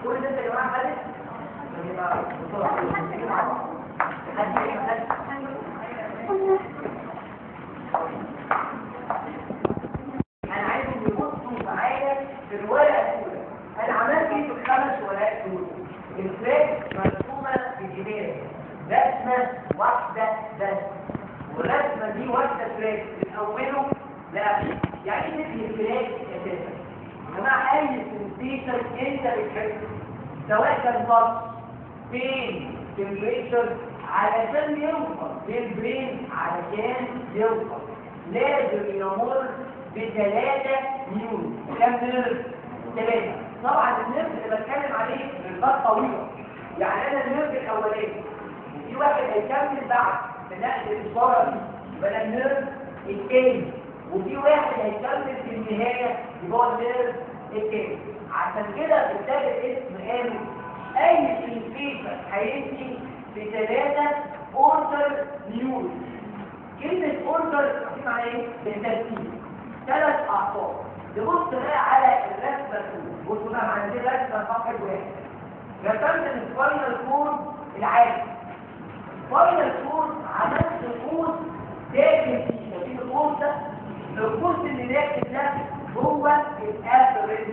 كل ده يا جماعه خدت يبقى بسرعه نيجي مع بعض حد ايه انا عايزهم يبصوا معايا في الورقه الاولى انا عملت ايه في الخمس ورقات دول الفلاج مرسومه بجنيه رسمه واحده بس والرسمه دي واحده فلاج من اوله لاخره يعني ايه مثل الفلاج اساسا يا جماعه اي سنسيشن انت بتحبه سواء كان ضغط بين تمبريتشر علشان يوصل للبرين علشان يوصل لازم يمر بثلاثة نيون كم نيرف؟ ثلاثة طبعا النيرف اللي بتكلم عليه نيرفات طويلة يعني انا النيرف الاولاني في واحد هيكمل بعد بنقل الصورة دي يبقى النيرف الثاني وفي واحد هيكمل في النهاية يبقى هو النيرف الثاني عشان كده بالتالي الاسم قالوا اي سنسيشن هيمشي بثلاثة اوردر نيون كلمة اوردر معناها ايه؟ بالترتيب ثلاث اعصاب نبص بقى على الرسمة الأولى بصوا بقى عندنا رسمة صفحة واحد رسمت السباينال كورد العادي السباينال كورد عملت قوس داخل فيه شايفين القوس ده؟ القوس اللي داخل ده هو الافرنس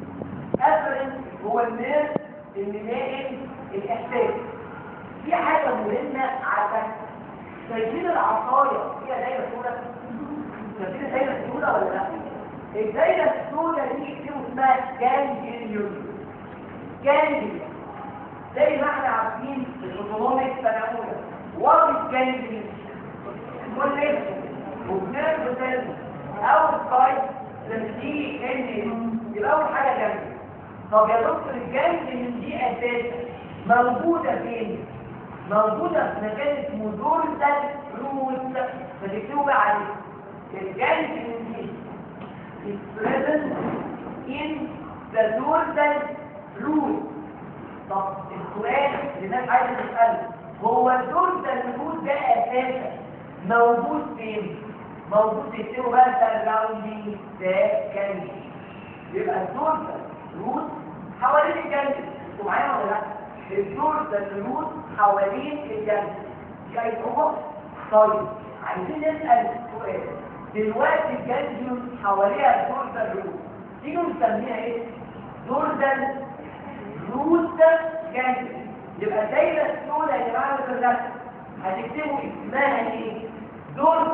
افرنس هو الناس اللي ناقل الاحساس في حاجة مهمة عشان شايفين العصاية فيها دايرة سوداء شايفين الدايرة السوداء ولا لا؟ الدايرة السوداء دي اسمها اسمها جانجليون جانجليون زي ما احنا عارفين الاوتونوميك سنة أولى وات الجانجليون كل اسم وبنرف سيل أو سايد لمسيه ان يبقى أول حاجة جانجليون طب يا دكتور الجانجليون دي أساسا موجودة فين؟ موجودة في مكان اسمه دورسال روت فتكتبوا بقى عليه الجانجليون دي is present in the dorsal root طب السؤال اللي الناس عايزه تساله هو الدورسال روت ده اساسا موجود فين؟ موجود تكتبوا بقى سراوندينج ذا جانجليون يبقى الدورسال روت حوالين الجانجليون انتوا معايا ولا لا؟ الدورسال روت حوالين الجانجليون جاي هو طيب عايزين نسال سؤال دلوقتي الجانجليون حواليها الدورسال روت تيجوا نسميها ايه؟ دورسال روت جانجليون يبقى الدايره السوداء يا جماعه اللي في هتكتبوا اسمها ايه؟ دورسال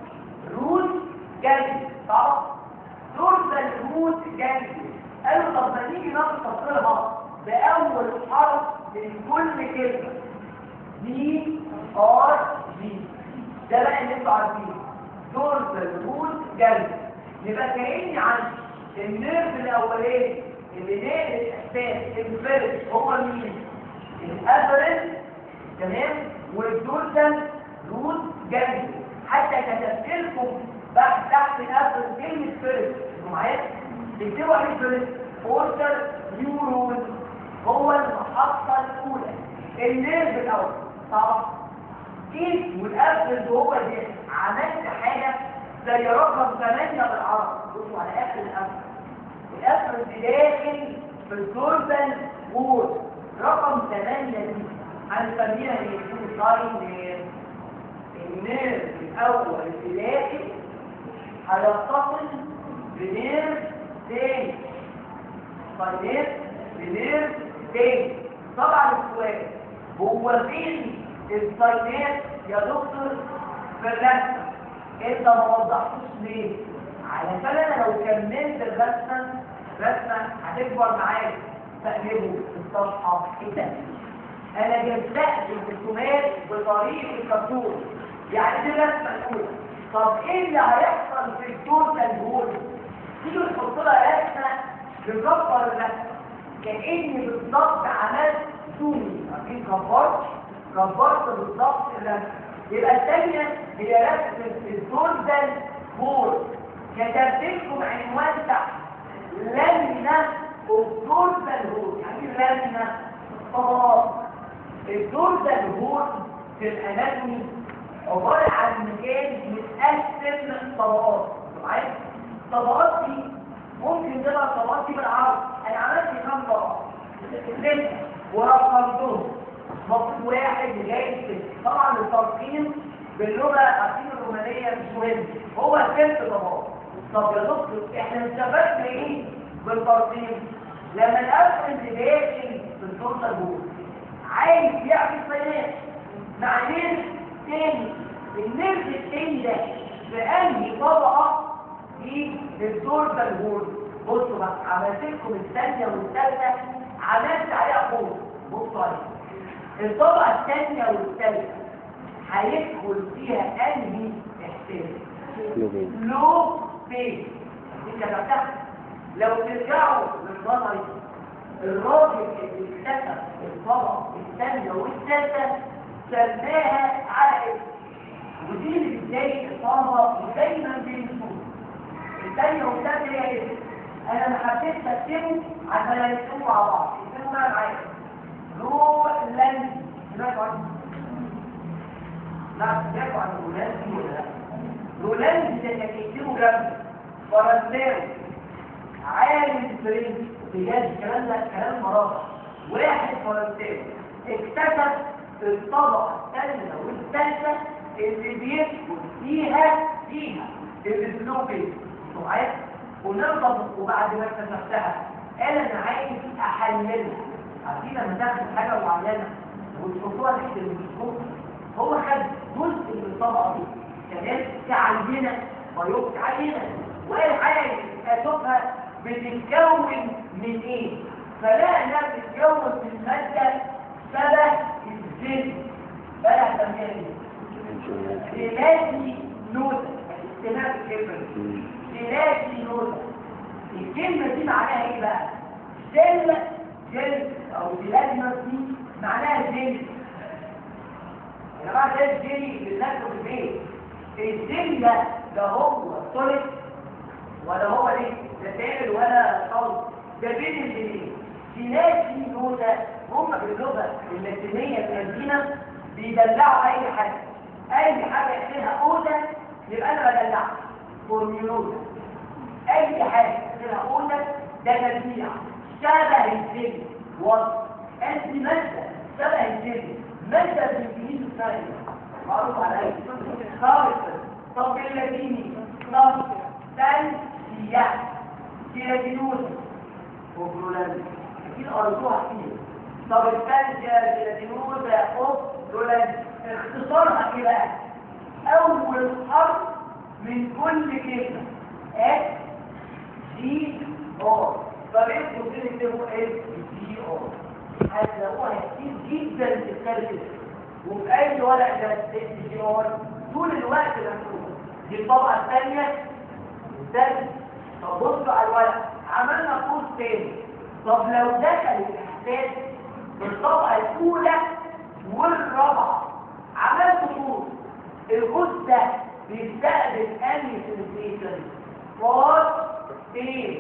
روت جانجليون صح؟ دورسال روت جانجليون قالوا طب ما نيجي نفصلها بأول حرف من كل كلمة دي ار جي ده بقى اللي انتوا عارفينه دورسال روت جانجليون يبقى كأني عندي النيرف الأولاني اللي نقل الإحساس الفرد هو مين؟ الأفرد تمام؟ والدورسال روت جانجليون حتى كتبت لكم تحت تحت الأفرد كلمة فرد انتوا معايا؟ تكتبوا عليه فرد أوردر نيورون هو المحطة الأولى النيرف الأول طبعا إيه والأفرد هو ده عملت حاجة زي رقم 8 بالعربي بصوا على آخر الأفرد الأفرد داخل في الدورسال وول رقم 8 دي هنسميها ايه؟ ساين نيرف النيرف الأول الثلاثي هيتصل بنيرف تاني طيب بنيرف تاني طبعا السؤال هو فين الساينات يا دكتور في الرسمه انت ما وضحتوش ليه علشان انا لو كملت الرسمه الرسمه هتكبر معايا تقلبه في الصفحه الثانيه انا جبتها الرسومات بطريقه الكرتون يعني دي الرسمه الاولى طب ايه اللي هيحصل في التوتال هول تيجي تحط لها رسمه بكبر الرسمه كاني بالظبط عملت زوم عارفين كبرت كبرت بالظبط الرسمه يبقى الثانيه هي رسمه التوتال هول كتبت لكم عنوان تحت لجنه التوتال هول يعني لجنه طبقات التوتال هول في الاناتومي عبارة عن مكان متقسم طبقات معايا الطبقات دي ممكن تبقى الطبقات دي بالعرض انا عملت كام طبقة ستة ورقمتهم مفروض واحد لغاية ستة طبعا الترقيم باللغة عارفين الرومانية مش مهم هو ست طبعا طب يا دكتور احنا استفدنا ايه بالترقيم لما الأفرز داخل في الفرصة الجول عايز يعمل صينات مع نيرف تاني النيرف التاني ده في أنهي طبقة في الدورة الجول بصوا بقى عملت لكم الثانية والثالثة عملت عليها قوة بصوا عليها الطبقة الثانية والثالثة هيدخل فيها أنهي إحساس لو بيت دي كتبتها لو ترجعوا للنظري الراجل اللي اكتشف الطبقة الثانية والثالثة سماها عائد ودي اللي بتضايق الطلبة دايما بينسوها الثانية والثالثة هي ايه؟ انا ما حبيتش اكتبه عشان يكتبوا مع بعض يكتبوا بقى معايا رولاند سمعتوا عنه؟ لا سمعتوا عن رولاند دي ولا لا؟ رولاند ده كان يكتبوا جنبه فرنساوي عالم فرنسي بجد الكلام ده كلام مراجع واحد فرنساوي اكتشف الطبقة الثانية والثالثة اللي بيدخل فيها فيها السلوبين معايا ونرضى وبعد ما اكتشفتها قال انا عايز احللها عارفين لما تاخد حاجة معينة وتحطوها تحت الميكروسكوب هو خد جزء من الطبقة دي تمام كعينة ويبقى عينة وقال عايز اشوفها بتتكون من ايه فلا انها بتتكون من مادة شبه الزيت بقى سميها ايه سلاسي نوتة استماع الكلمة سلاسي نوتة الكلمة دي معناها ايه بقى سل جل او سلاسي دي معناها جل يا جماعه ده الجل اللي بناكله في البيت الجل ده ده هو سوليد ولا هو ليه لا فاعل ولا قول ده بين الاثنين سلاسي نوتة هم باللغة اللاتينية القديمة بيدلعوا أي حاجة أي حاجة يحسنها أوتة يبقى أنا بدلعها فورميولوزا أي حاجة يحسنها أوتة ده تدليع شبه الزبد وصف أنت مادة شبه الزبد مادة بالإنجليزي الثانية معروف على خالص طب باللاتيني طب تنسيح كيلادينوز وبرولاند اكيد قريتوها كتير طب الثالثه كيلادينوز اوف برولاند اختصارها ايه بقى اول حرف من كل كلمه اس جي ار طب انتوا بتكتبوا اس جي ار هتلاقوها كتير جدا في الكتاب وفي اي ورق ده اس جي ار طول الوقت مكتوب دي الطبقه الثانيه الثالثه طب بصوا على الورق عملنا قوس تاني طب لو دخل الاحساس بالطبقه الاولى والرابعه عملت قوس القوس ده بيستقبل انهي سنسيشن فاس ايه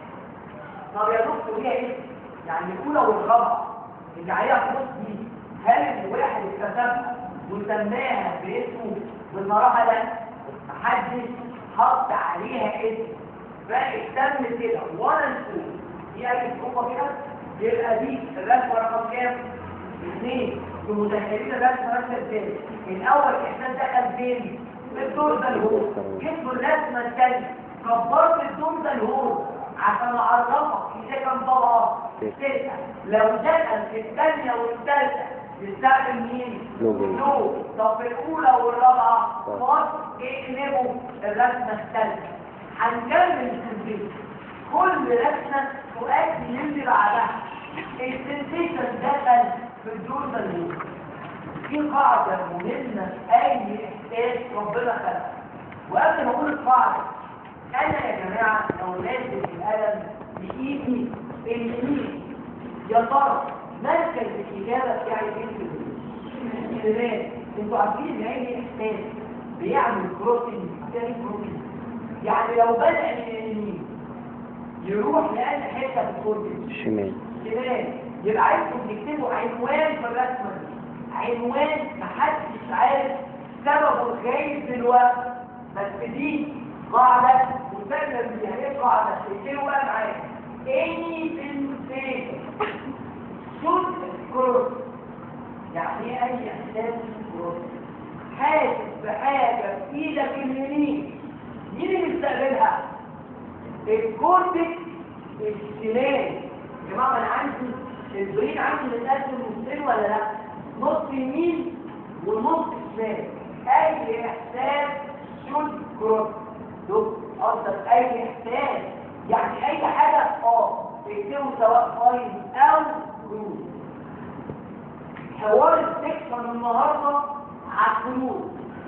طب يا دكتور هي ايه يعني الاولى والرابعه اللي عليها قوس دي هل الواحد اكتسبها وسماها باسمه بالمراحل ده محدش حط عليها اسم فاهتم كده ولا نقول دي اي صعوبه كده يبقى دي الرسمه رقم كام؟ اثنين بمتخيلين الرسمه رقم ازاي؟ الاول احساس دخل فين؟ في الدور ده الهول جبتوا الرسمه الثانيه كبرت الدور ده الهول عشان اعرفك ازاي كام طبقه؟ سته لو دخل في الثانيه والثالثه يستخدم مين؟ لو طب في الاولى والرابعه خلاص اقلبوا الرسمه الثالثه هنكمل السنسيشن كل رسمه تؤدي للي بعدها السنسيشن دخل في الدور ده في قاعده مهمه في اي احساس ربنا خلقها وقبل ما اقول القاعده انا يا جماعه لو لازم القلم بايدي اليمين يا ترى مركز الاجابه بتاعي فين في الكلمات انتوا عارفين ان اي احساس بيعمل كروسنج بتاعي كروسنج يعني لو بدأ من اليمين يروح لأي حتة في الكورتكس شمال شمال يبقى عايزكم تكتبوا عنوان في الرسمة دي عنوان محدش عارف سببه الغايب دلوقتي بس دي قاعدة مسلم بيها ايه قاعدة تكتبوا بقى معايا any sensation اليمين مين اللي بيستقبلها الكورتكس الشمال يا جماعه انا عندي البرين عندي متقسم نصين ولا لا نص يمين ونص شمال اي احساس شود كروس شوف قصدك اي احساس يعني اي حاجه اه تكتبه سواء فاين او كروس حوار السكشن النهارده على الكروس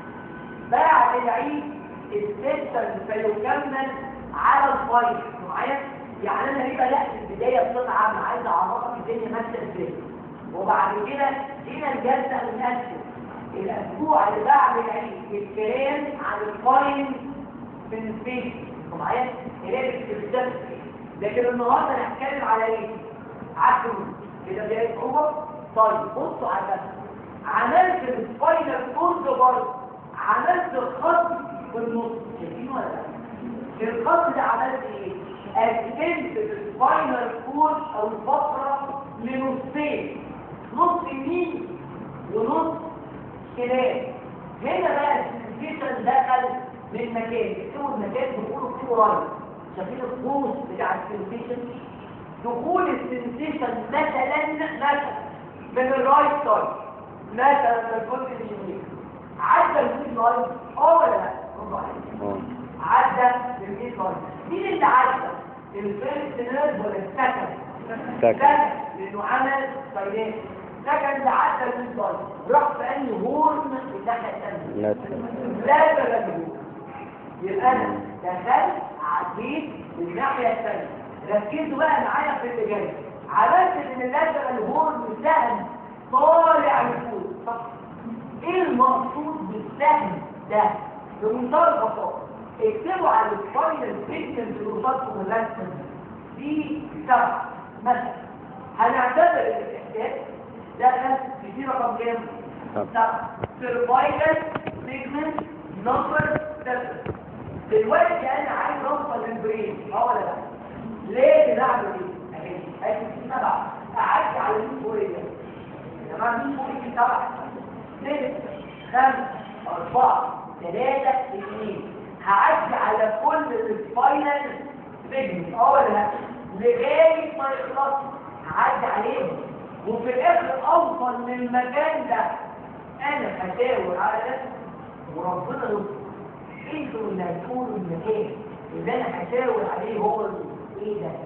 بعد العيد السكشن سيكمل على الفاين معايا يعني انا ليه بدات البدايه بصفه عامه عايز اعرفك الدنيا ماشيه ازاي وبعد كده هنا الجلسه بنقسم الاسبوع اللي بعد العيد الكلام عن الفاين سنسيشن معايا اللي هي الاستخدام لكن النهارده انا هتكلم على ايه عدوا كده بدايه صعوبه طيب بصوا على ده عملت السباينال كورد برضه عملت خط في النص شايفين ولا لا في الخط ده عملت ايه قسمت السباينال كورد او الفقره لنصين نص يمين ونص شمال هنا بقى السنسيشن دخل من مكان اكتبوا المكان دخوله اكتبوا رايت شايفين القوس بتاع السنسيشن دخول السنسيشن مثلا مثلا من الرايت سايد مثلا من الجزء اليمين عدى الميد لاين اه ولا لا؟ برافو عليك عدى الميد لاين مين اللي عدى؟ الفيرست نيرف ولا السكند؟ سكند. لانه عمل سايلات سكند عدى الميد لاين راح في انهي هورن الناحيه الثانيه لا لا تبدو يبقى انا دخلت عديت الناحيه الثانيه ركزوا بقى معايا في اللي جاي عملت ان اللاترال هورن سهم طالع لفوق صح ايه المقصود بالسهم ده بمنتهى البساطه اكتبوا على الفاينل سيكشن في رصاصكم اللاترال دي سبعه مثلا هنعتبر الاحساس ده في دي رقم كام؟ سبعة. سيرفايكال سيجمنت نمبر 7 دلوقتي انا عايز اوصل للبرين اه ولا لا ليه بنعمل ايه اهي ادي في سبعه اعدي على مين فوق ايه يا جماعه مين فوق ايه سبعه ستة خمسة أربعة ثلاثة اثنين هعدي على كل الفاينل سيجمنت اه ولا لا لغاية ما يخلص هعدي عليهم وفي الاخر اوصل للمكان ده انا هشاور على ده وربنا يستر انتوا اللي هتقولوا المكان اللي انا هشاور عليه هو ال- ايه ده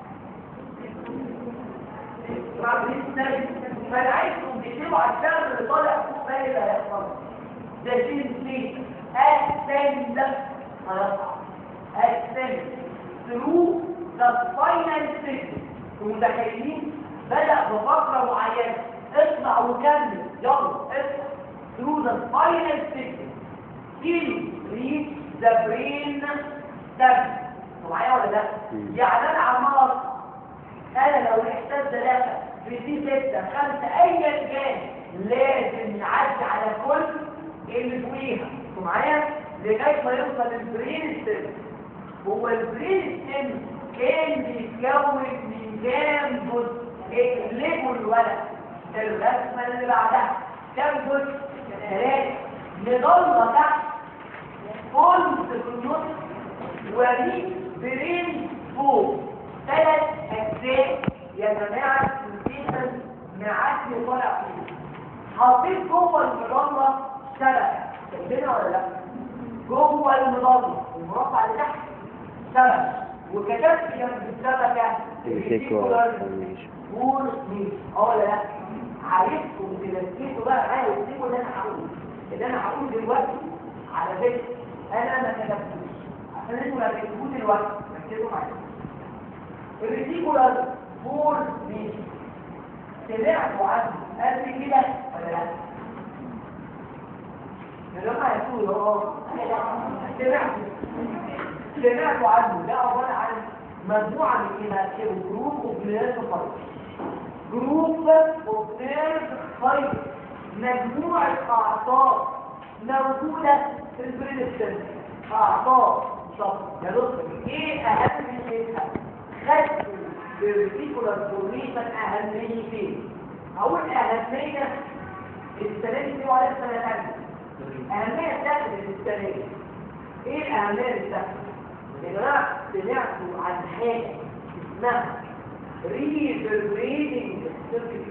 بعد لسه فانا عايزكم تكتبوا على الشغل اللي طالع فوق ده اللي هيحصل ده شيء سليك اسند هيطلع اسند ثرو ذا فاينل سيجمنت متخيلين بدأ بفقرة معينة اطلع وكمل يلا اطلع through the final segment till reach the brain stem معايا ولا لا؟ مم. يعني انا عمال اطلع انا لو الاحساس ده دخل في دي ستة خمسة ايا كان لازم يعدي على كل اللي فوقيها انتوا معايا لغايه ما يوصل البرين ستيم هو البرين ستيم كان بيتكون من كام جزء اقلبوا الورق الرسمه اللي بعدها كام جزء ثلاثه نضل تحت فولد في النص وريد برين فوق ثلاث اجزاء يا جماعه السنسيشن معدي وطالع فيه حاطين جوه المظله شبكه شايفينها ولا لا جوه المظله المربع اللي تحت شبكه وكتبت جنب الشبكه الفكرة والفورميشن. قول مين اه ولا لا عايزكم تركزوا بقى معايا وتسيبوا اللي انا هقوله اللي انا هقوله دلوقتي على فكره انا ما كتبتوش عشان انتوا لما تكتبوه دلوقتي ركزوا معايا الريتيكولار فور مين سمعتوا عنه قبل كده ولا لا؟ لما هيقولوا اه سمعتوا سمعتوا عنه ده عبارة عن مجموعة من إيه جروب اوف نيرف فايبر جروب اوف نيرف فايبر مجموعة أعصاب موجودة في البرين ستيم أعصاب طب يا دكتور إيه أهم منها؟ خدت الريتيكولار فورميشن أهميتين أقول أهمية السنة دي بيقولوا عليها السنة الثانية أهمية تاخد السنة دي ايه الاهميه اللي بتاعته يا جماعه سمعتوا عن حاجه اسمها ريفربريتنج سيركت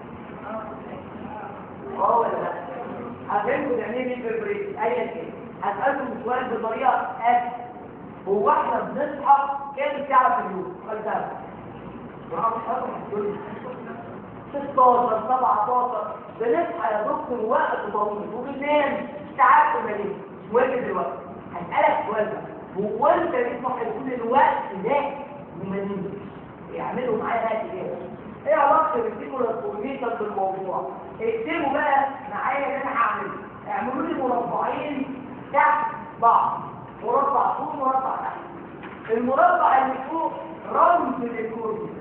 اه ولا لا هفهمكم يعني ايه ريفربريتنج ايا كان هسالكم سؤال بطريقه اسهل هو احنا بنصحى كام ساعه في اليوم قال ده معاهم حاجه في 16 17 بنصحى يا دكتور وقت طويل وبننام ساعات قليله مش مهم دلوقتي هسألك سؤال بقى هو انت بتصحى يكون الوقت ده وما نمتش يعملوا معايا بقى كده ايه علاقه الريتيكولار كورنيشن بالموضوع اكتبوا بقى معايا اللي انا هعمله اعملوا لي مربعين تحت بعض مربع فوق مربع تحت المربع اللي فوق رمز للكورنيشن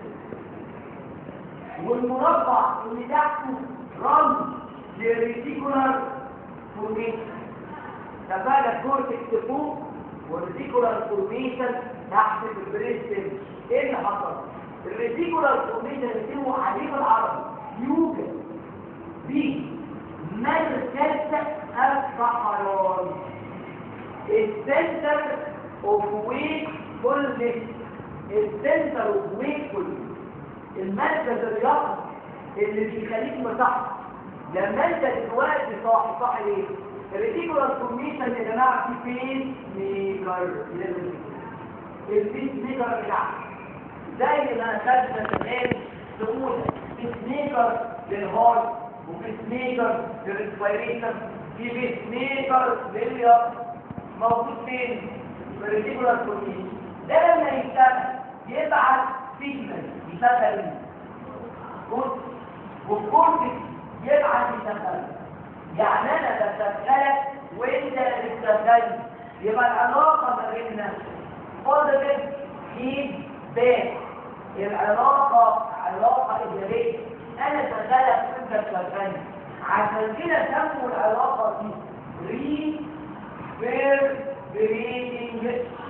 والمربع اللي تحته رمز للريتيكولار فورميشن تبقى الكورتكس فوق والريتيكولار فورميشن تحت البريستم ايه اللي حصل الريتيكولار فورميشن اللي اسمه عليه بالعربي يوجد في مركز الصحراوي السنتر اوف ويك فولنس السنتر اوف ويك فولنس المركز الرياضي اللي بيخليك مصحصح لما انت دلوقتي صاحي صاحي ليه الريتيكولار فورميشن يا جماعه في فين ميجر البيس ميجر بتاعك زي ما خدنا زمان تقول بيس ميجر للهارت وبيس ميجر للريسبيريشن في بيس ميجر للياق موجود فين في الريتيكولار فورميشن ده لما يشتغل يبعت سيجنال يشغل كورت والكورتكس يبعت يشغل يعني انا بشغلك وانت بتشغلني يبقى العلاقه ما بيننا بوزيتيف هيد باك العلاقه علاقه ايجابيه انا شغالك وانت بتشغلني عشان كده سموا العلاقه دي ري فير بريدنج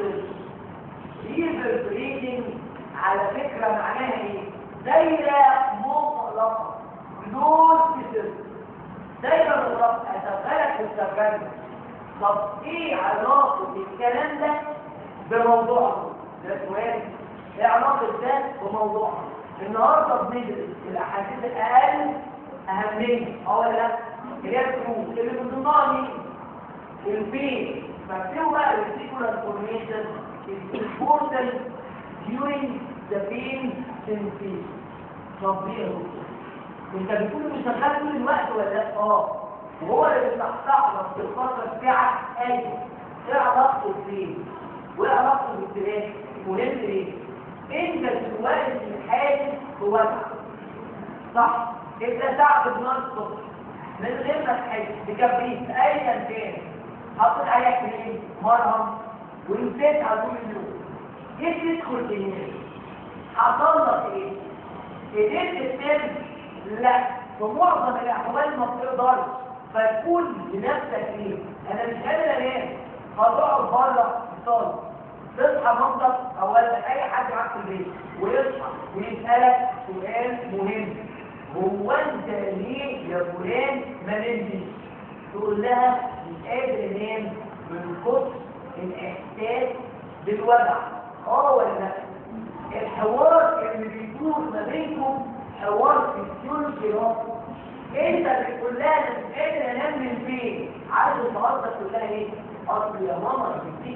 ريفر بريدنج على فكره معناها ايه دايره مغلقه بدون كسر دايما الرب اشغلك وتشغلني طب ايه علاقه الكلام ده بموضوعنا ده سؤال ايه علاقه ده بموضوعنا النهارده بندرس الاحاديث الاقل اهميه اه ولا لا اللي هي الفلوس اللي من ضمنها مين البين فاكتبوا بقى الريتيكولار فورميشن is important during the pain sensation طب ليه يا دكتور انت بتكون مش شغال طول الوقت ولا لا اه وهو اللي بيصحصح لك في الفتره بتاعك ايوه ايه علاقته بفين وايه علاقته بالتراك مهم ليه انت في الوقت الحالي بوجع صح انت تعب النار الصبح من غير ما تحس بكبريت ايا كان حطيت عليها كريم مرهم ونسيت على طول اليوم جيت تدخل تنام حصل لك ايه؟ قدرت تنام لا في معظم الاحوال ما بتقدرش فتقول لنفسك ايه انا مش قادر انام هتقعد بره الصاله تصحى مامتك او والدك اي حد معاك في البيت ويصحى ويسالك سؤال مهم هو انت ليه يا فلان ما نمتش تقول لها مش قادر انام من كتر الاحساس بالوجع اه ولا لا الحوار اللي بيدور ما بينكم حوار فيسيولوجي راسي انت بتقول لها انا مش قادر انام من فين عارف النهارده تقول لها ايه اصل يا ماما بديك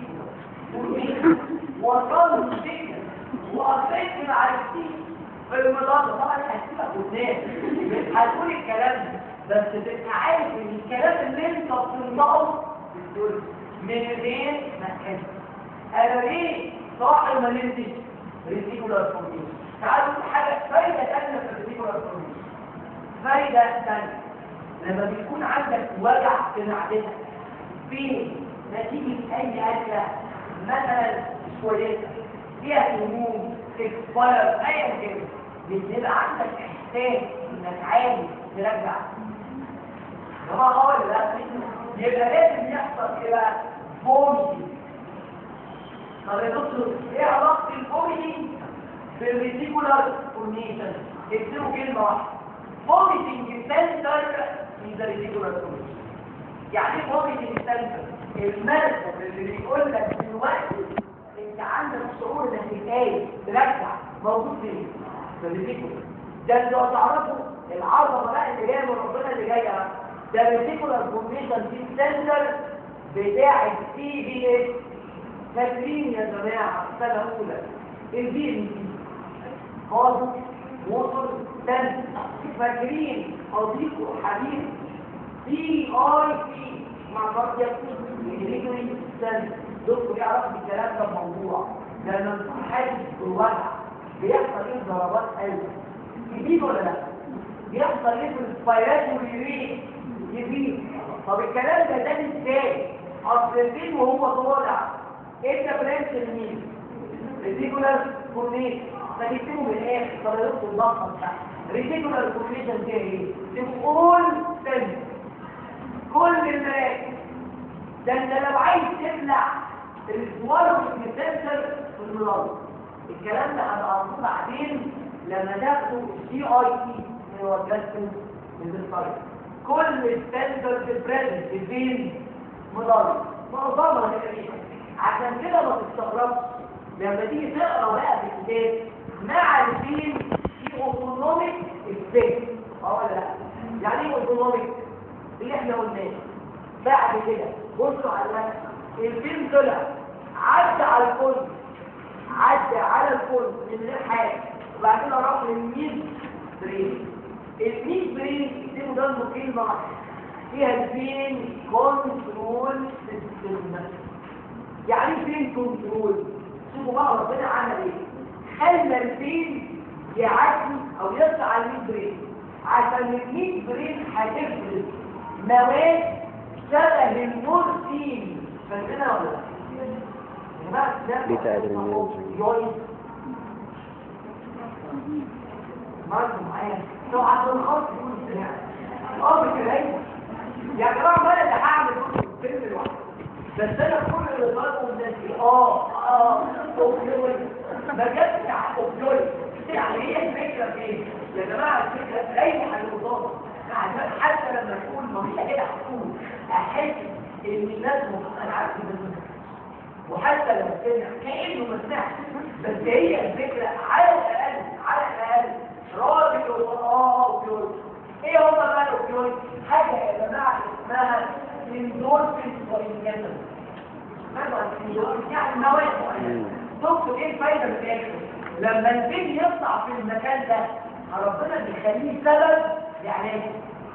وصلت السكن وقفت مع السكن في المضاد طبعا هسيبك قدام مش هتقول الكلام ده بس تبقى عارف ان الكلام اللي انت بتنطقه بتقول من غير ما تحس انا ليه صاحي ما نمتش ريتيكولار فورميشن تعالوا حاجه فايده ثانيه في الريتيكولار فورميشن فايده ثانيه لما بيكون عندك وجع في معدتك في نتيجه اي اكله مثلا مش كويسه فيها هموم اكسباير ايا كان بيبقى عندك احساس انك عايز ترجع جماعه اه ولا لا يبقى لازم يحصل ايه بقى فوميتنج طب يا دكتور ايه علاقه الفوميتنج بالريتيكولار فورميشن اكتبوا كلمه واحده فوميتنج سنتر in the reticular formation يعني ايه فوميتنج سنتر المركب اللي بيقول لك دلوقتي انت عندك شعور انك تتقايل ترجع موجود فين؟ في الريتيكولار ده انت لو تعرفوا العظمه بقى اللي جايه من ربنا اللي جايه بقى ده الريتيكولار فورميشن دي سنتر بتاع السي بي اس فاكرين يا جماعه سنه اولى البي ام دي خالص وصل تاني فاكرين صديقه حبيب سي اي سي مع بعض يكتب تاني دكتور يعرف الكلام ده الموضوع لما نكون حاسس بالوجع بيحصل ايه ضربات قلب يزيد ولا لا بيحصل ايه في الاسبيراتوري ريت يزيد طب الكلام ده ده ازاي اصل الفيل وهو طالع انت برنس لمين ريتيكولار كورنيت فجبتهم من الاخر طب يدخل الضغط بتاعها ريتيكولار كورنيشن دي ايه تقول سن كل المراكز ده انت لو عايز تبلع الاسوار والسنسر في المنظر الكلام ده هنعرفه بعدين لما تاخدوا السي اي تي اللي هو الجاستن الديستايل كل السنسر في بريزنت فين مضاد معظمها تقريبا عشان كده ما تستغربش لما تيجي تقرا بقى في الكتاب مع الفيل في اوتونوميك افكت اه ولا لا يعني ايه اوتونوميك اللي احنا قلناه بعد كده بصوا على الوقت الفيلم طلع عدى على الكل عدى على الكل من غير حاجه وبعد كده راح للميد برين الميد برين يكتبوا جنبه كلمه واحده فيها الفين كنترول سيستم يعني ايه فين كنترول شوفوا بقى ربنا عمل ايه خلى الفين يعدي او يطلع على الميد برين عشان الميد برين هتفرز مواد شبه المورفين فاهمينها ولا لا؟ يا جماعه ده بيتا أدرينالين. جوينت مرضوا معايا لو عند الخط يكون سريع اه بكرايه يا جماعه ما انا اللي هعمل كل الفيلم لوحدي بس انا كل اللي طالبه من الناس اه اه اوبيويد ما جاتش على اوبيويد يعني هي الفكره في ايه؟ يا جماعه الفكره دايما على المضاد عشان حتى لما تقول ما هي كده هتقول احس ان الناس مبسوطه انا عارف ان وحتى لو سمع كانه ما سمعش بس هي الفكره على الاقل على الاقل راجل يقول اه اوبيويد ايه هم بقى الاوبيويد حاجه يا جماعه اسمها اندورفين وانجازم ماذا الاندورفين يعني مواد معينه دكتور ايه الفايده من الاخر لما الفيل يطلع في المكان ده ربنا بيخليه سبب يعني ايه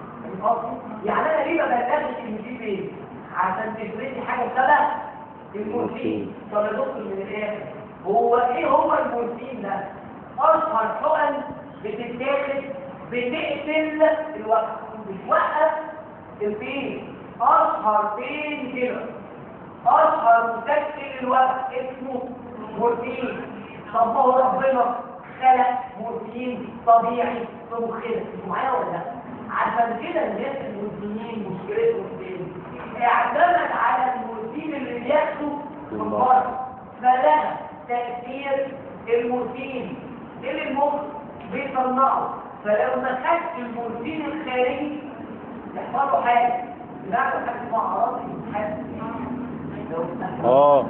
يعني انا ليه ما بلغش ان دي فين عشان تفرضي حاجه سبب المورفين طب يا دكتور من الاخر هو ايه هو المورفين ده اشهر حقن بتتاخد بتقتل الوقت بتوقف البين اشهر بين كده اشهر مسكن الوقت اسمه مورفين طب ما هو ربنا خلق مورفين طبيعي في مخنا انتوا معايا ولا لا عشان كده الناس المدمنين مشكلتهم فين اعتمد على المورفين اللي بياخده من بره فلغى تاثير المورفين اللي المخ بيصنعه فلو ما خدش المورفين الخارجي يحصل له حاجه لا حاجه اسمها اعراض الامتحان لو اه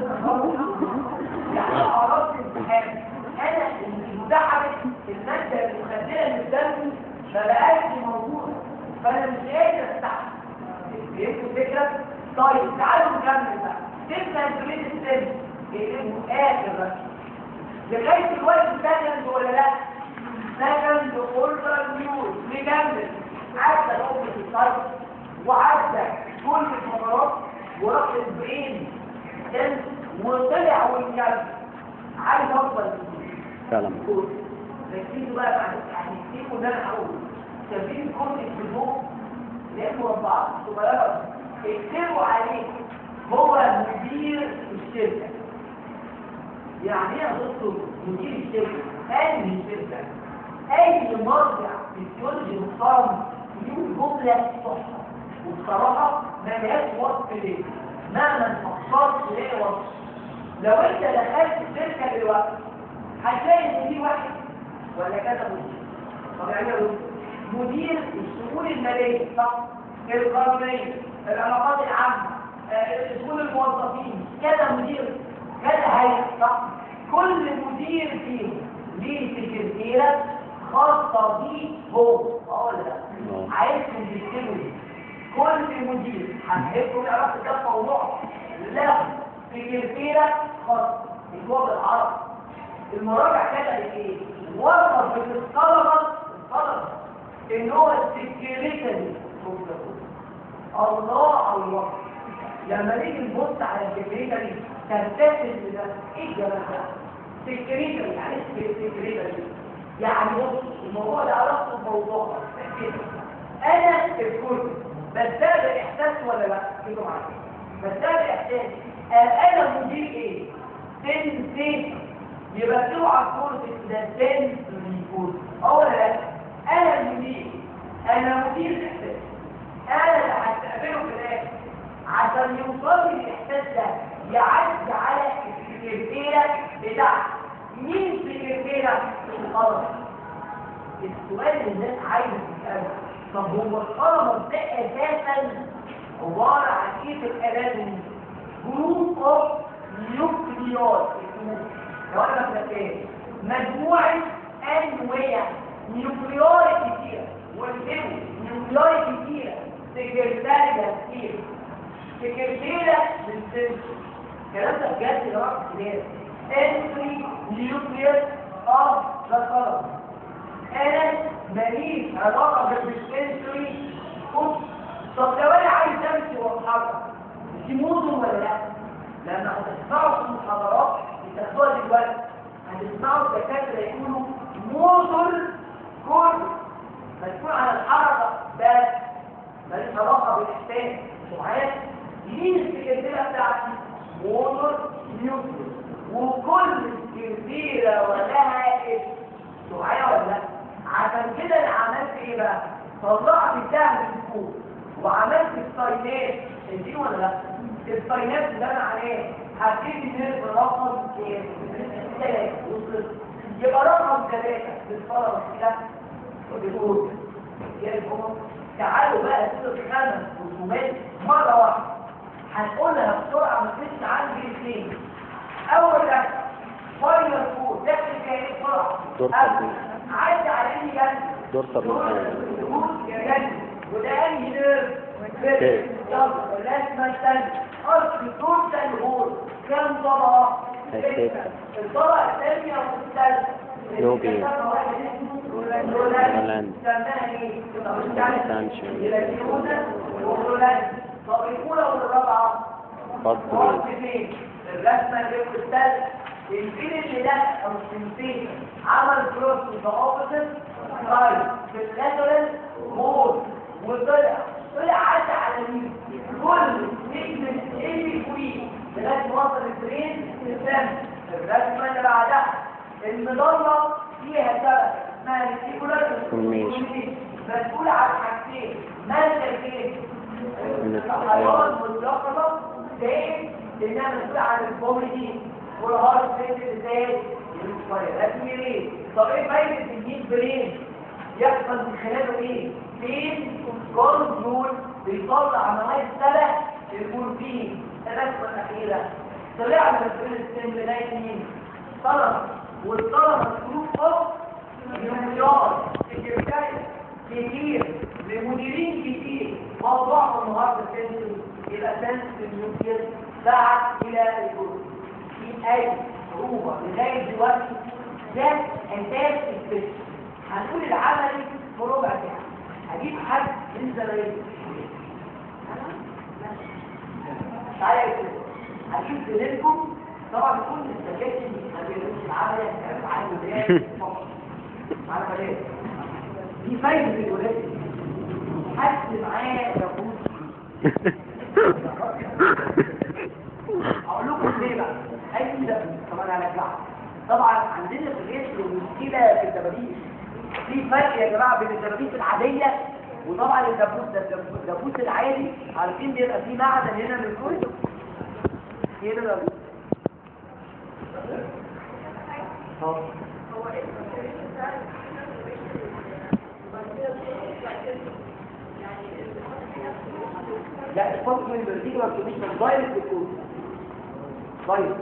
يعني اعراض الامتحان انا المدعبه الماده المخدره اللي في دمي ما بقاش موجوده فانا مش قادر استحمل فهمتوا الفكره؟ طيب تعالوا نكمل بقى تبدا البريد السن يقلبوا اخر بس لغايه الوقت سكند ولا لا؟ سكند اوردر نيوز نكمل عدى الام في السايت وعدى كل الفقرات وراح البرين سن وطلع والكلب عايز اوصل للبرين فعلا ركزوا بقى مع يعني اكتبوا اللي انا هقوله شايفين الكود في المخ اللي هي مربعات صغيره اكتبوا عليه هو مدير الشركه يعني ايه يا دكتور مدير الشركه انهي شركه اي مرجع فيسيولوجي محترم يقول جمله تحفه وبصراحه ما لهاش وصف ليه مهما تفكرت ليه وصف لو انت دخلت الشركه دلوقتي هتلاقي ان في واحد ولا كذا مدير طب يعني ايه مدير الشؤون الماليه صح القانونيه العلاقات العامه آه، شؤون الموظفين كذا مدير كذا هيئة صح كل مدير فيهم ليه سكرتيرة خاصة بيه هو اقول لك آه. عايزكم تكتبوا ليه كل مدير هنحبوا يعرفوا ده موضوع له سكرتيرة خاصة الجواب العربي المراجع كتب ايه؟ وصف الطلبة الطلبة ان هو السكرتيري الله الله لما نيجي نبص على السكرتيري تنتسب لده ايه الجمال ده؟ سكرتيري يعني ايه سكرتيري؟ يعني بص الموضوع ده علاقته بموضوع انا الكل بستقبل احساس ولا لا؟ كده معايا بستقبل احساس انا مدير ايه؟ سنسيشن يبقى اوعى تقول ده سنس ريبورت اولا لا انا المدير انا مدير الاحساس انا اللي هستقبله في الاخر عشان يوصل لي الاحساس ده يعدي على السكرتيره بتاعتي مين سكرتيره القلم السؤال اللي الناس عايزه تساله طب هو القلم ده اساسا عباره عن ايه في الاناتومي جروب اوف نيوكليار لو انا فاكر مجموعه انواع نيوكليار كتيره والفيو نيوكليار كتيره سكرتاريا كتير سكرتيرة بالسن الكلام ده بجد يا رب كده sensory nucleus of the color انا ماليش علاقه بالسنسوري كنت طب لو انا عايز امشي واتحرك دي مدن ولا لا؟ لما هتسمعوا في المحاضرات بتاخدوها دلوقتي هتسمعوا الدكاتره يقولوا مدن كل مسؤول عن الحركه بس ماليش علاقه بالاحساس معايا مين السكرتيره بتاعتي؟ مدن نيوكليوس وكل سكرتيره ولها اسم معايا ولا لا؟ عشان كده انا عملت ايه بقى؟ طلعت الدهب من فوق وعملت الصينات شايفين ولا لا؟ الصينات اللي انا عليه هبتدي نرسم رقم ثلاثة وصلت يبقى رقم ثلاثة بالفرق كده وبيقول يا الجمهور تعالوا بقى كده خمس رسومات مرة واحدة هنقولها بسرعة ما تنسى عندي الاثنين أول حاجة فاينل فود ده كده بسرعة دور تربية. عدى عليه جنب دور تربية. يا جنب وده انهي نيرف كيف؟ يلا لازم استنى اصل دور تنهور كم طبقة؟ الستة. الطبقة الثانية والثالثة يوبي. رولاند رولاند. سماها ايه؟ سانشو. يلاكيونا ورولاند طب الاولى والرابعة فضل وقت فين؟ الرسمة اللي في الثالث الفيل اللي ده او السنتين عمل كروس ذا اوبوزيت سايد في اللاترال مود وطلع طلع عدى على مين؟ كل سيجمنت اللي فوقيه لغايه ما وصل البرين للدم الرسمه اللي بعدها المضله فيها سبب اسمها الريتيكولار Formation. مسؤول عن حاجتين مالك فين؟ الحيوان والرقبه زائد لانها مسؤوله عن البومري والهارت ريت ازاي؟ رسمي ليه؟ طب ايه فايده الجيل برين؟ يحصل من خلاله ايه؟ فين كنترول بيطلع مواد سبع المورفين الرسمه الاخيره طلع من البرين ستيم لغايه مين؟ طلب والطلبه جروب اوف مليار سكرتاري كتير لمديرين كتير موضوعهم النهارده سنسوري يبقى سنسوري النيوكليس بعد الى الجروب في اي صعوبه لغايه دلوقتي ده اساس الفكر هنقول العملي في ربع ساعه هجيب حد من زمايلي تعالى يا استاذ هجيب زميلكم طبعا كل الدكاتره ما بيعملوش العملي هتعرف عنه ازاي عارفه ليه؟ دي فايده الولاد حد معاه يقول اقول لكم ليه بقى اي ده طبعا على الجعل طبعا عندنا في الجسم مشكله في الدبابيس في فرق يا جماعه بين الدبابيس العاديه وطبعا الدبوس ده الدبوس- الدبوس العادي عارفين بيبقى فيه معدن هنا من كل هنا ده طب لا الفرق بين الفيرتيجولار كوميشن دايركت بالكود طيب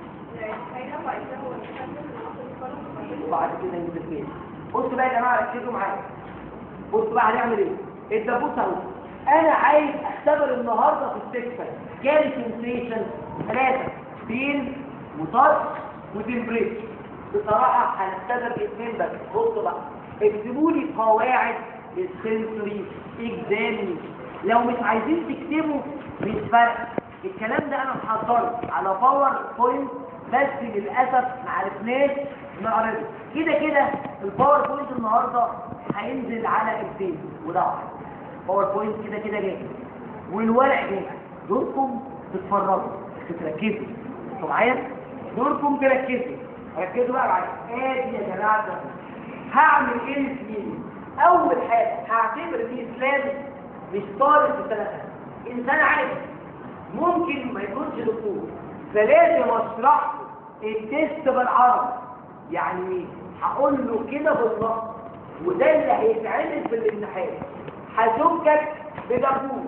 بعد كده ينزل فين بصوا بقى يا جماعه ركزوا معايا بصوا بقى هنعمل ايه الدبوس اهو انا عايز اختبر النهارده في السكشن كام سنسيشن ثلاثه بين وتاتش وتمبريتشر بصراحه هنختبر اثنين بس بصوا بقى اكتبوا لي قواعد السنسوري اكزامينيشن لو مش عايزين تكتبوا مش فارق الكلام ده انا محضره على باور بوينت بس للاسف ما عرفناش نعرضه كده كده الباور بوينت النهارده هينزل على الفيس وده واحد باور بوينت كده كده جاي والورق جاي دوركم تتفرجوا تركزوا انتوا معايا دوركم تركزوا ركزوا بقى معايا ادي يا جماعه ده. هعمل ايه الاثنين اول حاجه هعتبر في اسلام مش طالب في سنه ثانيه انسان عادي ممكن ما يكونش دكتور فلازم اشرح له التست بالعربي يعني ايه هقول له كده بالظبط وده اللي هيتعمل في الامتحان هشكك بدبوس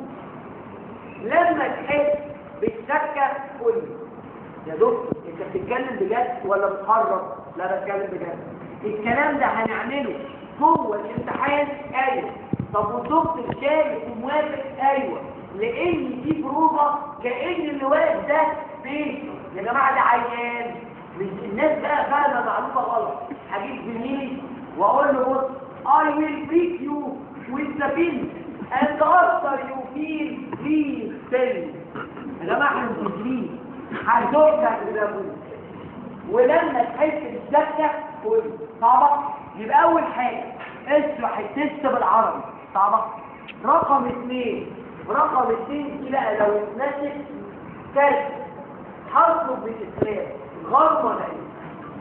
لما تحس بالشكه قول لي يا دكتور انت بتتكلم بجد ولا بتهرب لا بتكلم بجد الكلام ده هنعمله جوه الامتحان ايوه طب والدكتور شايف وموافق ايوه لان دي بروفه كان اللي واقف ده فين يا جماعه ده عيان مش الناس بقى فاهمه معلومه غلط هجيب زميلي واقول له بص I will beat you with the pin and after you feel please tell me يا جماعه احنا مسجلين هزوجك بالابوس ولما تحس بالشكه قول صعبه يبقى اول حاجه اشرح التست بالعربي صعبه رقم اثنين رقم اثنين دي بقى لو اتنست كشف هطلب بالاسلام غمض عينيك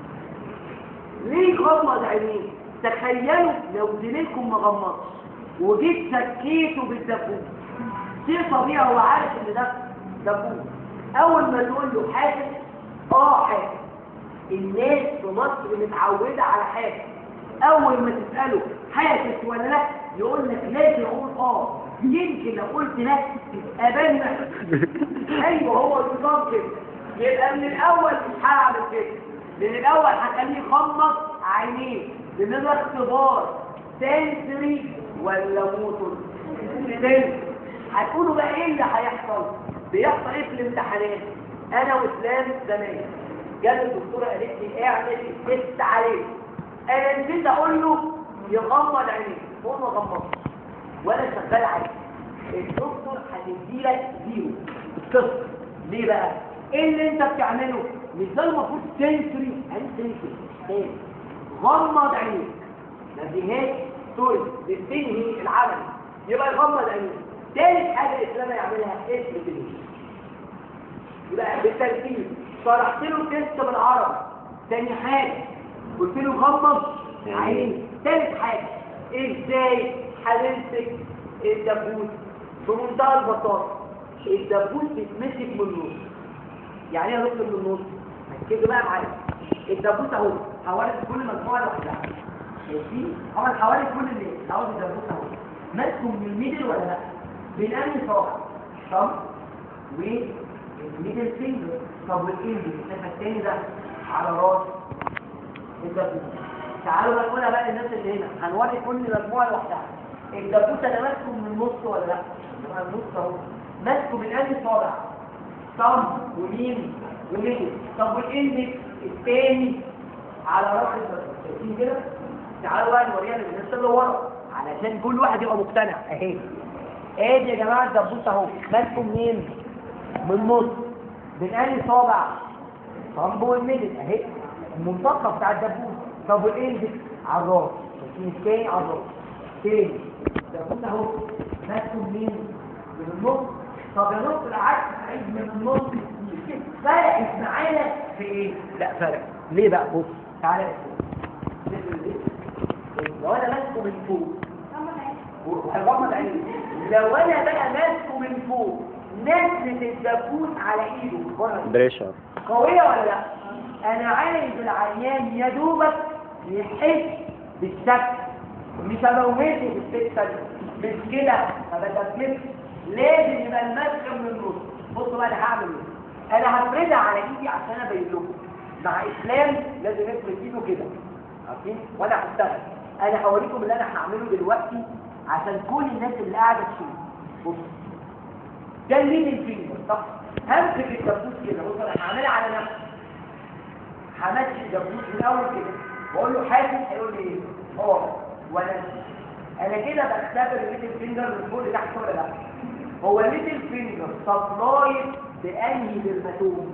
ليه غمض عينيك تخيلوا لو زميلكم ما غمضش وجيت سكيته بالدبوس شيء طبيعي هو عارف ان ده دبوس اول ما تقول له حاجه اه حاجه الناس في مصر متعوده على حاجه اول ما تساله حاسس ولا لا يقول لك لازم اقول اه يمكن لو قلت لا تبقى بنا ايوه هو النظام كده يبقى من الاول مش هعمل كده من الاول هخليه يغمض عينيه لان ده اختبار سنسري ولا موتور سنسري هتقولوا بقى ايه اللي هيحصل بيحصل ايه في الامتحانات انا واسلام زمان جت الدكتوره قالت لي اعمل التست عليه انا نسيت اقول له يغمض عينيه هو ما غمضش ولا شغال عادي الدكتور هتديلك زيرو صفر ليه بقى ايه اللي انت بتعمله مش ده المفروض سنسوري عين سنسوري تاني غمض عينيك ما فيهاش ستوري بتنهي العمل يبقى يغمض عينيك تالت حاجه الاسلام يعملها اسم تلفزيون يبقى بالترتيب شرحت له التست بالعربي تاني حاجه قلت له غمض عينيك تالت حاجه ازاي هنمسك الدبوس بمنتهى البساطه الدبوس بيتمسك من النص يعني ايه نص من النص ركزوا بقى معايا الدبوس اهو حوالي كل مجموعه لوحدها شايفين عمل حوالي كل الليل عاوز الدبوس اهو ماسكه من الميدل ولا لا من انهي صابع طب والميدل فينجر طب والاندي الشفه الثاني ده على راس الدبوس تعالوا بقى نقولها بقى للناس اللي هنا هنوري كل مجموعه لوحدها الدبوس انا ماسكه من النص ولا لا يبقى النص اهو ماسكه من انهي صابع صم ومين ومين طب والاندكس الثاني على راس الدبوس شايفين كده تعالوا بقى نوريها للناس اللي ورا علشان كل واحد يبقى مقتنع اهي ادي يا جماعه الدبوس اهو ماسكه منين من النص من انهي صابع صم والميدل اهي المنطقه بتاع الدبوس طب والاندكس على الراس شايفين الثاني على الراس تاني الدبوس اهو ماسكه منين من النص طب يا نص العكس عيد من النص فرقت معانا في ايه؟ لا فرق ليه بقى بص تعالى لو انا ماسكه من فوق وهغمض عيني لو انا بقى ماسكه من فوق نزلت الدبوس على ايده بره بريشر قوية ولا لا؟ أنا عايز العيان يا دوبك يحس بالشك مش هموته بالستة دي مش كده ما بدبسش لازم يبقى الماسكه من النص بصوا بقى انا هعمل ايه انا هفردها على ايدي عشان ابين لكم مع اسلام لازم نفرد ايده كده عارفين وانا هشتغل انا هوريكم اللي انا هعمله دلوقتي عشان كل الناس اللي قاعده تشوف بص ده الميدل فينجر طب همسك الدبوس كده بص انا هعملها على نفسي همسك الدبوس من الاول كده واقول له حاسس هيقول لي ايه اه ولا انا كده بختبر الميدل فينجر من فوق لتحت ولا لا هو الميدل فينجر سبلايت بانهي درماتوم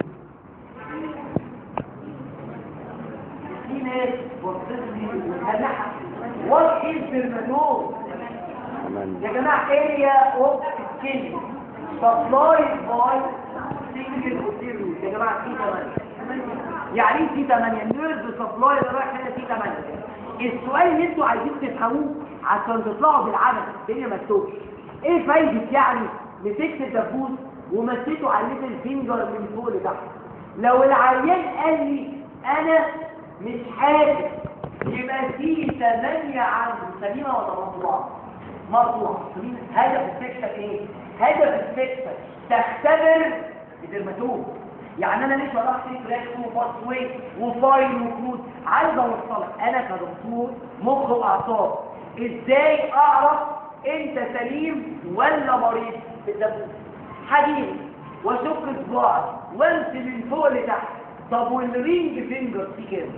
في ناس بصتني وتهلحها وات از درماتوم تمام يا جماعه اريا اوف سكين سبلايد باي سنجل اوتيريو يا جماعه في 8 يعني ايه في 8 النيرف سبلاي اللي رايح هنا في 8 السؤال اللي انتوا عايزين تفهموه عشان تطلعوا بالعمل الدنيا ما تتوهش ايه فايده يعني مسكت الدبوس ومسيته على الليتل فينجر من فوق لتحت لو العيان قال لي انا مش حاسس يبقى في 8 عنده سليمه ولا مقطوعه مقطوعه هدف السكشن ايه هدف السكشن تختبر الدرماتوم يعني انا ليش وراح في تراك وباسوي وفاين وكود عايز اوصلك انا كدكتور مخ واعصاب ازاي اعرف انت سليم ولا مريض في الدبوس حديد وشق صباعي وامشي من فوق لتحت طب والرينج فينجر في كام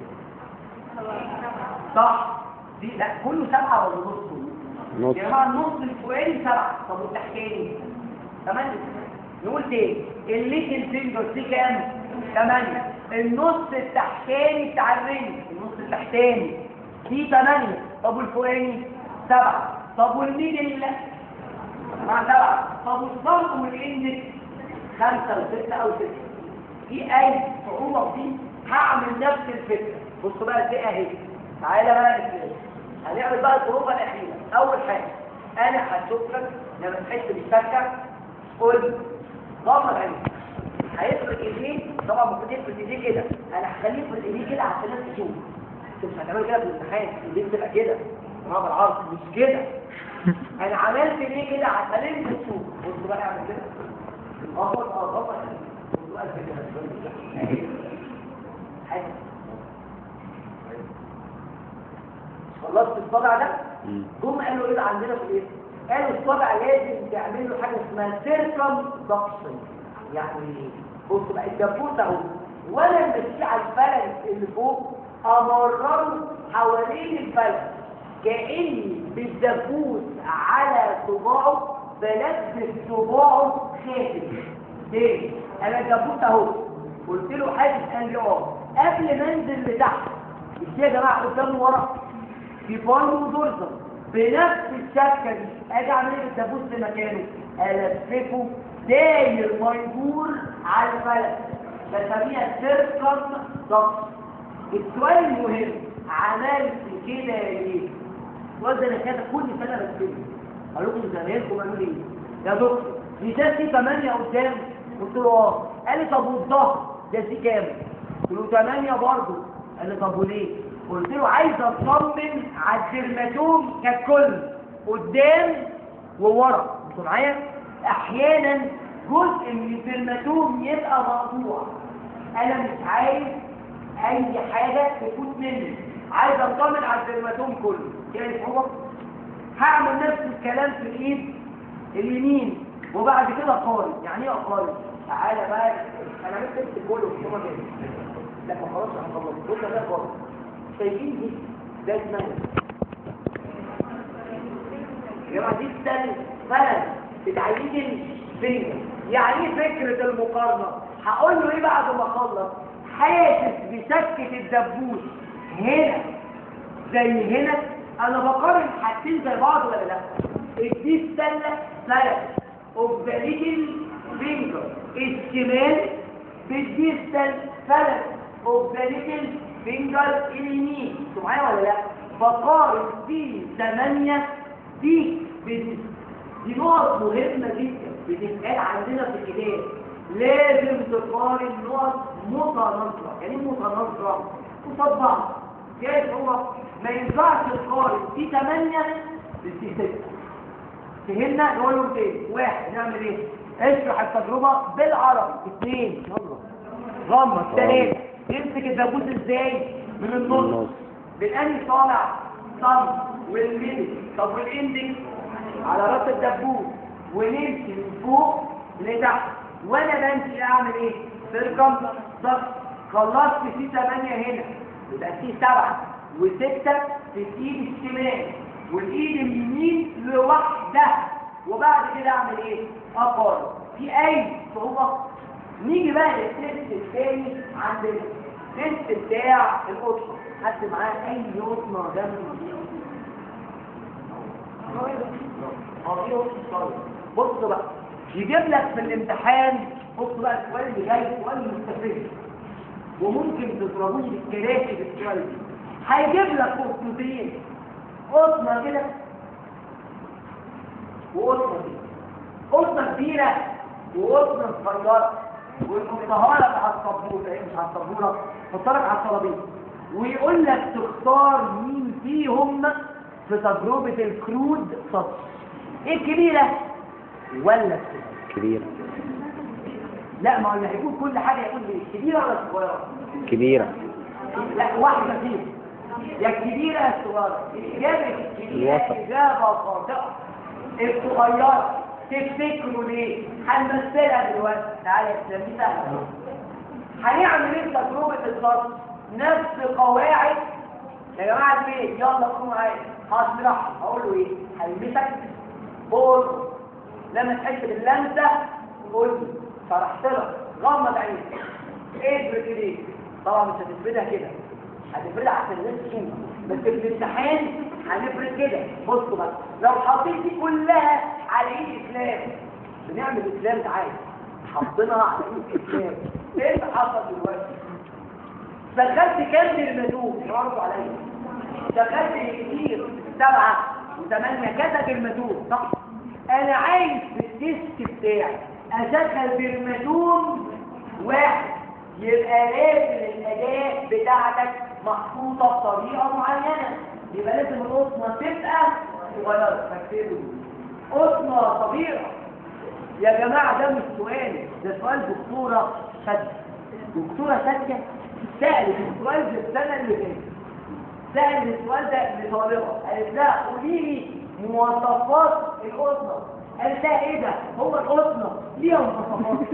صح دي لا كله سبعه ولا نص نص يا جماعه النص الفوقاني سبعه طب والتحتاني ثمانيه نقول تاني الليتل فينجر دي كام ثمانيه النص التحتاني بتاع الرينج النص التحتاني دي ثمانيه طب والفوقاني سبعه طب والميدل مع سبعه طب والصمت والاندكس خمسه وسته او سته في اي صعوبه فيه هعمل نفس الفكره بصوا بقى ازاي اهي تعالى بقى نتكلم هنعمل بقى الظروف الاخيره اول حاجه انا هشوفك لما تحس بالشكه قول لي غمض عينيك هيفرق ايديه طبعا المفروض يفرق ايديه كده انا هخليه يفرق ايديه كده عشان الناس تشوف انت مش هتعمل كده في الامتحان ايديه بتبقى كده رابع العرض مش كده انا عملت ليه كده عشان انت تشوف بصوا بقى اعمل كده غمض اه غمض بصوا بقى كده حاجه خلصت الصدع ده مم. جم قالوا ايه عندنا في ايه قالوا الصدع لازم تعمل له حاجه اسمها سيركم دكشن يعني بص بقى الدبوس اهو وانا ماشي على الفلك اللي فوق امرره حوالين الفلك كاني بالدبوس على صباعه بلبس صباعه خافت ليه انا الدبوس اهو قلت له حاسس قال لي اه قبل ما انزل لتحت مش يا جماعه قدام ورا في بال ودورزة بنفس الشبكة دي اجي اعمل ايه بالدبوس في مكانه الففه داير ما يدور على الفلك بسميها سيركم ضغط السؤال المهم عملت كده ليه؟ السؤال ده انا كده كل سنه بكتبه اقول لكم زمايلكم قالوا لي ايه؟ يا دكتور دي ده سي 8 قدام قلت له اه قال لي طب والظهر ده سي كام؟ قلت له 8 برضه قال لي طب وليه؟ قلت له عايز اطمن على الدرماتوم ككل قدام وورا انتوا معايا احيانا جزء من الدرماتوم يبقى مقطوع انا مش عايز اي حاجه تفوت مني عايز اطمن على الدرماتوم كله كده هو هعمل نفس الكلام في الايد اليمين وبعد كده قارن يعني ايه اقارن تعالى بقى انا عملت نفس الجول في كده لكن خلاص هنخلص بص ده قارن شايفين دي ده اسمها يا جماعه دي السنه فلس بتعيد الفينجر يعني ايه فكره المقارنه هقول له ايه بعد ما اخلص حاسس بشكه الدبوس هنا زي هنا انا بقارن حاجتين زي بعض ولا لا دي السله فلس اوف ذا ليتل فينجر الشمال بالديستال فلس اوف ذا ليتل فينجر اليمين انتوا معايا ولا لا بقارن دي 8 دي بدي دي نقط مهمة جدا بتتقال عندنا في الكتاب لازم تقارن نقط متناظرة يعني ايه متناظرة قصاد بعض جايز هو ما ينفعش تقارن دي 8 بدي 6 فهمنا نقول لهم تاني واحد نعمل ايه اشرح التجربه بالعربي اثنين يلا غمض ثلاثه امسك الدبوس ازاي من النص النص. بالاني طالع صم والميدل طب والاندكس على راس الدبوس ونمشي من فوق لتحت وانا بمشي اعمل ايه سيركم ضغط خلصت في 8 هنا يبقى في 7 و6 في الايد الشمال والايد اليمين لوحدها وبعد كده اعمل ايه اقارب في اي صعوبه نيجي بقى للتست الثاني عندنا التست بتاع القطه حد معاه اي قطنه جنب اه في قطه صغيرة. بص بقى يجيب لك في الامتحان بص بقى السؤال اللي جاي سؤال مستفز وممكن تضربوني بالكراسي بالسؤال ده هيجيب لك قطنتين قطنه كده وقطنه كده قطنه كبيره وقطنه صغيره والقطهاره على السبوره ايه مش على السبوره حطها لك على الترابيزه ويقول لك تختار مين فيهم في تجربه الكرود سطح ايه الكبيره ولا الصغيره كبيرة لا ما هو اللي هيكون كل حاجه يكون ايه كبيره ولا صغيره كبيرة لا واحدة فيهم يا الكبيرة يا الصغيرة الإجابة الكبيرة الوسط. إجابة خاطئة الصغيرة تفتكروا ليه؟ هنمثلها دلوقتي تعالى يا إسلام دي سهلة هنعمل ايه في تجربة الضغط؟ نفس قواعد يا جماعة البيت يلا قوموا معايا هشرح هقول له ايه؟ هلمسك بص لما تحس باللمسة قول لي شرحت لك غمض عينيك افرد ايديك طبعا مش هتفردها كده هتفردها عشان الناس تشوف بس في الامتحان هنفرد كده بصوا بقى لو حطيت دي كلها على ايد اسلام بنعمل اسلام تعالى حطيناها على ايد اسلام ايه اللي حصل دلوقتي دخلت كام المدوم برافو عليا دخلت كتير سبعة وثمانية كذا بالمدوم صح انا عايز في التست بتاعي اشغل بالمدوم واحد يبقى لازم الاداة بتاعتك محطوطة بطريقة معينة يبقى لازم القطنة تبقى صغيرة فاكتبوا قطنة صغيرة يا جماعة ده مش سؤال ده سؤال دكتورة شادية دكتورة شادية سألت السؤال ده السنة اللي فاتت سأل السؤال ده لطالبة قالت لها قولي لي مواصفات القطنة قالت لها ايه ده هو القطنة ليها مواصفات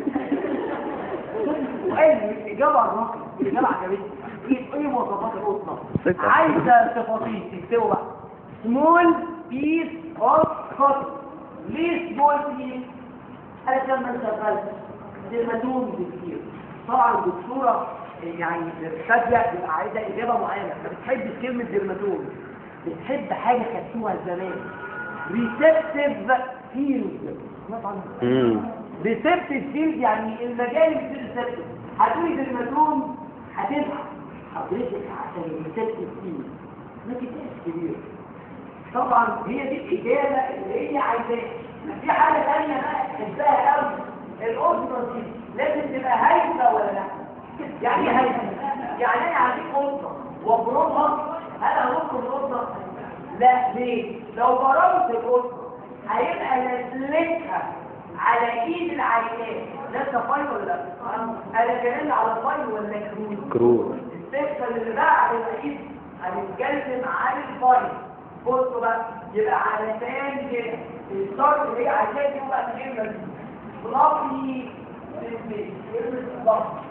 وقال لي الإجابة الرقم الإجابة عجبتني ايه ايه مواصفات القطنة ثقة. عايزة تفاصيل تكتبوا بقى سمول بيس اوف كوتن ليه سمول بيس انا كمان ما شغلت ديرماتوم بكتير طبعا الدكتوره يعني شاديه بيبقى عايزه اجابه معينه ما بتحبش كلمه ديرماتوم بتحب حاجه خدتوها زمان ريسبتيف فيلد سمعت عنها امم ريسبتيف فيلد يعني المجال اللي فيه ريسبتيف هتقولي ديرماتوم هتبقى حضرتك عشان الريسبتيف فيلد ما تبقاش كبير طبعا هي دي الاجابه اللي هي عايزاها في حاجه ثانيه بقى تحبها قوي الاسره دي لازم تبقى هايفه ولا لا يعني ايه هايفه يعني انا هديك اسره وابرمها هل هنخرج الاسره لا ليه لو برمت الاسره هيبقى نزلتها على ايد العيان ده فاي ولا لا انا كمان على فاي ولا كروز كروز السكشن اللي بعد العيد هنتكلم عن الفايل بصوا بقى يبقى علشان كده الشرط اللي هي عشان يبقى الكلمه دي فلافي فلافي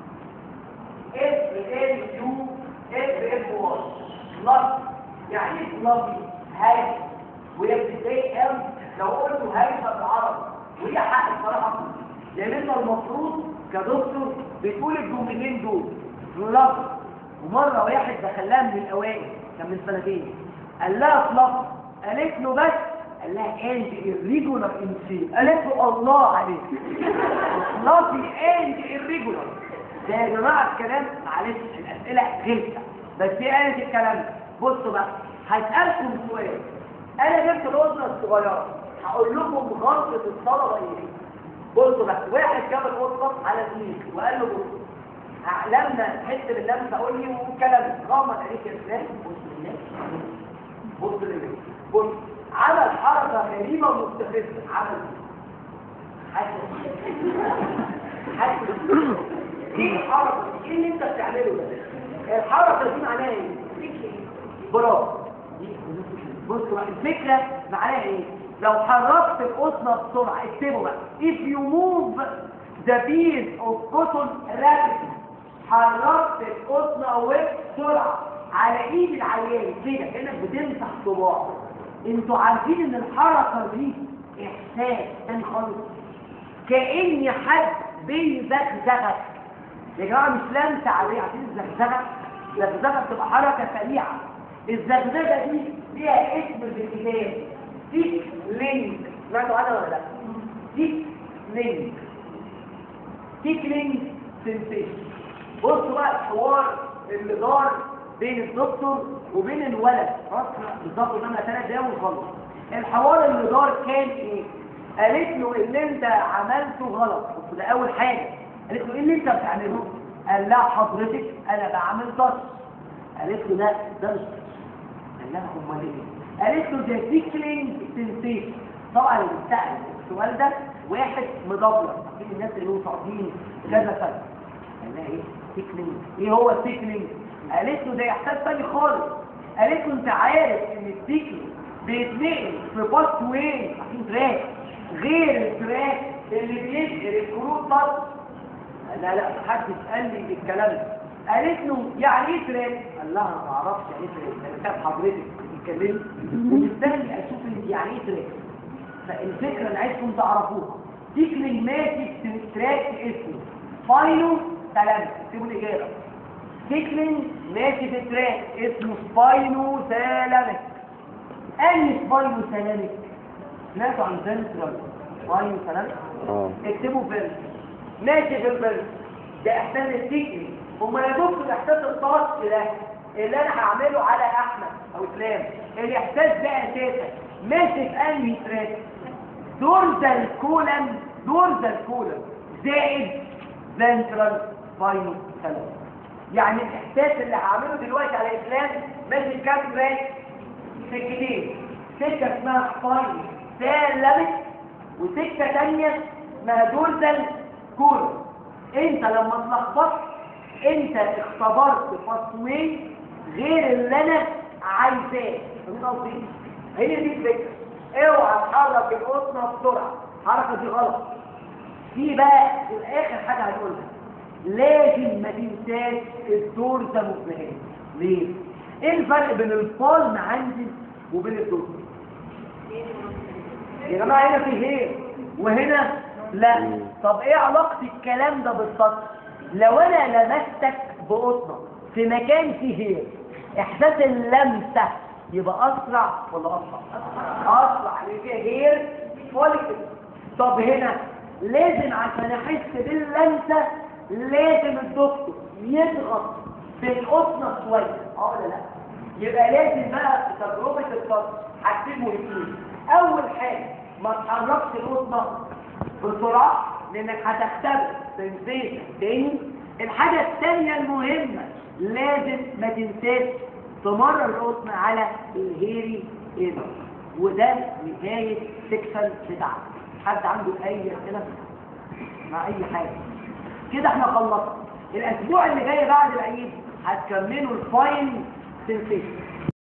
اف ال يو اف اف واي فلافي يعني ايه فلافي هاي وهي بتضايق قوي لو قلت هايفه بالعربي وهي حق الصراحه لان انت المفروض كدكتور بتقول الجملتين دول فلافي ومره واحد دخلها من الاوائل كان من سنتين قال لها فلافي قالت له بس قال لها انت الريجولار انسين قالت له الله عليك فلافي انت الريجولار ده يا جماعه الكلام معلش الاسئله غلسه بس هي قالت الكلام ده بصوا بقى هسالكم سؤال انا جبت الاسره الصغيره هقول لكم غلطه الطلبه ايه بصوا بقى واحد جاب الاسره على اثنين وقال له بص لما تحس باللمسه قول لي والكلام غمض عليك يا فلان بص لله بص لله بص عمل حركه غريبه ومستفزه عمل حاجه حاجه ايه الحركه دي؟ ايه اللي انت بتعمله ده الحركه دي معناها ايه برافو بص بقى الفكره معناها ايه لو حركت القطنه بسرعه اكتبوا بقى if you move the piece of cotton rapidly حركت القطنه اهي بسرعه على ايد العيان كده كانك بتمسح صباع انتوا عارفين ان الحركه دي احساس تاني خالص كأن حد بيزغزغك يا جماعه مش لمسه عاديه عارفين الزغزغه الزغزغه بتبقى حركه سريعه الزغزغه دي ليها اسم في الكتاب تيك لينك سمعتوا عنها ولا لا تيك لينك تيك لينك سنسيشن بصوا بقى الحوار اللي دار بين الدكتور وبين الولد خلاص بالظبط قدامنا ثلاث دقايق ونخلص الحوار اللي دار كان ايه قالت له اللي انت عملته غلط بص ده اول حاجه قالت له ايه اللي انت بتعمله قال لها حضرتك انا بعمل ضغط قالت له لا ده مش قال لها امال ايه قالت له ده تيكلينج سنسيشن طبعا اللي سال السؤال ده واحد مدبر في الناس اللي هو صاعدين كذا سنه قال لها ايه تيكلينج ايه هو التيكلينج قالت له ده احساس تاني خالص قالت له انت عارف ان التيكلينج بيتنقل في باس واي عشان تراك غير التراك اللي بينقل الكروت بس لا لا محدش قال لي الكلام ده قالت له يعني ايه تراك قال لها انا ما اعرفش يعني ايه تراك انا كان حضرتك بتتكلمي ومستني اشوف انت يعني ايه تراك فالفكره اللي عايزكم تعرفوها تيكلينج ماسك تراك اسمه فاينو سلام اكتبوا الاجابه تيكلينج ماشي في تراك اسمه سباينو سلامك أي سباينو سلامك سمعتوا عن فنترال سباينو سلامك اه اكتبوا فيلم ماشي في الفيلم ده احساس التيكلينج امال يا دكتور احساس الطاقه ده اللي انا هعمله على احمد او اسلام الاحساس ده اساسا ماشي في انهي تراك دورزال كولم دورزال كولم زائد فنترال سباينو سلامك يعني الاحساس اللي هعمله دلوقتي على اسلام ماشي في كام تراك سكتين سكه اسمها سباين سالمت وسكه ثانيه اسمها دورزال كولم انت لما اتلخبطت انت اختبرت فصوين غير اللي انا عايزاه فاهمين قصدي هي دي الفكره اوعى تحرك القطنه بسرعه الحركه دي غلط في بقى الاخر حاجه هنقولها لازم ما تنساش الدور ده مجتهد ليه ايه الفرق بين الفالم عندي وبين الدور يا جماعه هنا في هير وهنا لا مم. طب ايه علاقه الكلام ده بالسطر لو انا لمستك بقطنه في مكان فيه هير احساس اللمسه يبقى اسرع ولا اسرع اسرع لان فيها هير فوليكل طب هنا لازم عشان احس باللمسه لازم الدكتور يضغط بالقطنه شويه اه ولا لا يبقى لازم بقى في تجربه الفصل حاجتين مهمين اول حاجه ما تحركش القطنه بسرعه لانك هتختبر سنسيشن تاني الحاجه الثانيه المهمه لازم ما تنساش تمرر القطن على الهيري ايدر وده نهايه سكشن بتاعك حد عنده اي اسئله مع اي حاجه كده احنا خلصنا الاسبوع اللي جاي بعد العيد هتكملوا الفاين سنسيشن